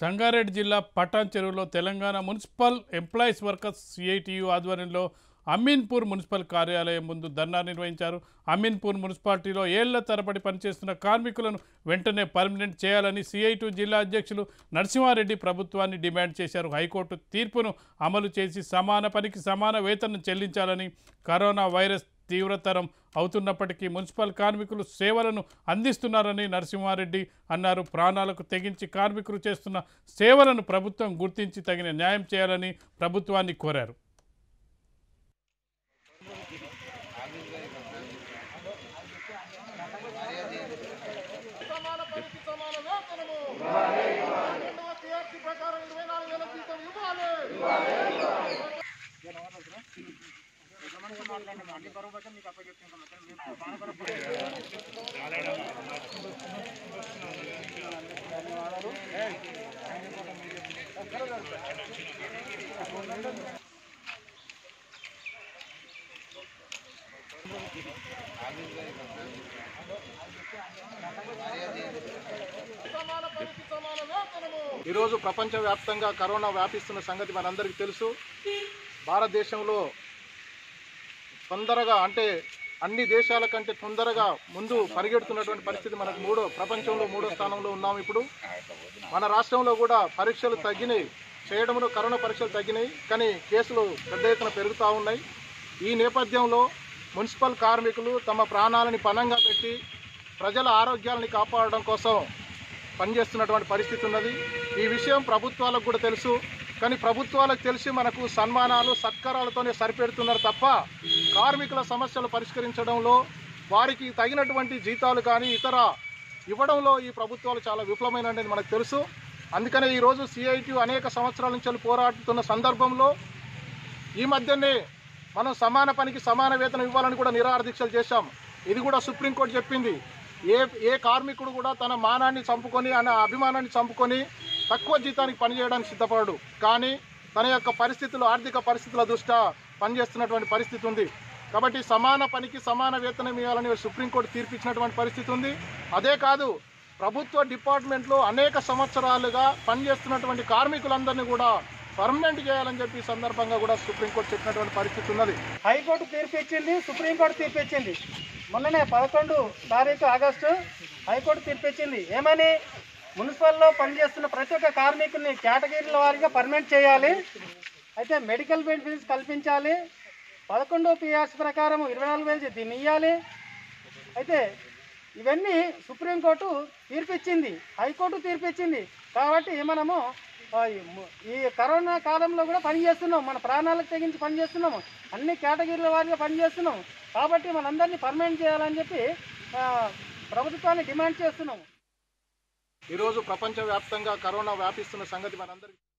సంగారెడ్డి జిల్లా పటాన్ చెరువులో Telangana municipal employees workers CITU ఆధ్వర్యంలో అమీన్పూర్ మున్సిపల్ కార్యాలయం ముందు ధర్నా నిర్వహించారు అమీన్పూర్ మున్సిపాలిటీలో ఏళ్ల తరబడి పనిచేస్తున్న కార్మికులను వెంటనే పర్మనెంట్ చేయాలని సిఐటి జిల్లా అధ్యక్షులు నరసింహారెడ్డి ప్రభుత్వాన్ని డిమాండ్ చేశారు హైకోర్టు తీర్పును అమలు చేసి సమాన పనికి సమాన వేతనం చెల్లించాలని కరోనా వైరస్ తీవ్రతరం అవుతున్నప్పటికీ మున్సిపల్ కార్మికులు సేవలను అందిస్తున్నారని నరసింహారెడ్డి అన్నారు ప్రాణాలకు తెగించి కార్మికులు చేస్తున్న సేవలను ప్రభుత్వం గుర్తించి తగిన న్యాయం చేయాలని ప్రభుత్వాన్ని కోరారు సమాన పనికి సమాన వేతనము రెండవ టీఆర్సీ ప్రకారం ఇరవై నాలుగు వేల జీతం ఇవ్వాలి సమాన పనికి సమాన వేతనము ఈరోజు ప్రపంచవ్యాప్తంగా కరోనా వ్యాపిస్తున్న సంగతి మనందరికీ తెలుసు భారతదేశంలో తొందరగా అంటే అన్ని దేశాల కంటే తొందరగా ముందు పరిగెడుతున్నటువంటి పరిస్థితి మనకు మూడో ప్రపంచంలో మూడో స్థానంలో ఉన్నాం ఇప్పుడు మన రాష్ట్రంలో కూడా పరీక్షలు తగ్గినాయి చేయడంలో కరోనా పరీక్షలు తగ్గినాయి కానీ కేసులు పెద్ద ఎత్తున పెరుగుతూ ఉన్నాయి ఈ నేపథ్యంలో మున్సిపల్ కార్మికులు తమ ప్రాణాలని పణంగా పెట్టి ప్రజల ఆరోగ్యాలని కాపాడడం కోసం పనిచేస్తున్నటువంటి పరిస్థితి ఉన్నది ఈ విషయం ప్రభుత్వాలకు కూడా తెలుసు కానీ ప్రభుత్వాలకు తెలిసి మనకు సన్మానాలు సత్కారాలతోనే సరిపెడుతున్నారు తప్ప కార్మికుల సమస్యలు పరిష్కరించడంలో వారికి తగినటువంటి జీతాలు కానీ ఇతర ఇవ్వడంలో ఈ ప్రభుత్వాలు చాలా విఫలమైనది మనకు తెలుసు అందుకనే ఈరోజు సిఐటి అనేక సంవత్సరాల నుంచి పోరాడుతున్న సందర్భంలో ఈ మధ్యనే మనం సమాన పనికి సమాన వేతనం ఇవ్వాలని కూడా నిరాహార దీక్షలు చేశాం ఇది కూడా సుప్రీంకోర్టు చెప్పింది ఏ ఏ కార్మికుడు కూడా తన మానాన్ని చంపుకొని అన్న అభిమానాన్ని చంపుకొని తక్కువ జీతానికి పనిచేయడానికి సిద్ధపడడు కానీ తన యొక్క పరిస్థితులు ఆర్థిక పరిస్థితుల దృష్ట్యా పనిచేస్తున్నటువంటి పరిస్థితి ఉంది కాబట్టి సమాన పనికి సమాన వేతనం ఇవ్వాలని సుప్రీంకోర్టు తీర్పిచ్చినటువంటి పరిస్థితి ఉంది అదే కాదు ప్రభుత్వ డిపార్ట్మెంట్లో అనేక సంవత్సరాలుగా పనిచేస్తున్నటువంటి కార్మికులందరినీ కూడా పర్మనెంట్ చేయాలని చెప్పి ఈ సందర్భంగా కూడా సుప్రీంకోర్టు చెప్పినటువంటి పరిస్థితి ఉన్నది హైకోర్టు తీర్పు ఇచ్చింది సుప్రీంకోర్టు తీర్పు ఇచ్చింది మొన్ననే పదకొండు తారీఖు ఆగస్టు హైకోర్టు తీర్పు ఇచ్చింది ఏమని మున్సిపల్లో పనిచేస్తున్న ప్రతి ఒక్క కార్మికుల్ని కేటగిరీల వారీగా పర్మనెంట్ చేయాలి అయితే మెడికల్ బెనిఫిట్స్ కల్పించాలి పదకొండు పిఆర్స్ ప్రకారం ఇరవై నాలుగు వేలు దీన్ని ఇవ్వాలి అయితే ఇవన్నీ సుప్రీంకోర్టు తీర్పిచ్చింది హైకోర్టు తీర్పిచ్చింది కాబట్టి మనము ఆ, ఈ ము- ఈ కరోనా కాలంలో కూడా పనిచేస్తున్నాం మన ప్రాణాలకు తెగించి పనిచేస్తున్నాము అన్ని కేటగిరీల వారిగా పనిచేస్తున్నాం కాబట్టి మనందరినీ పర్మనెంట్ చేయాలని చెప్పి ఆ, ప్రభుత్వాన్ని డిమాండ్ చేస్తున్నాము ఈరోజు ప్రపంచవ్యాప్తంగా కరోనా వ్యాపిస్తున్న సంగతి మనందరికీ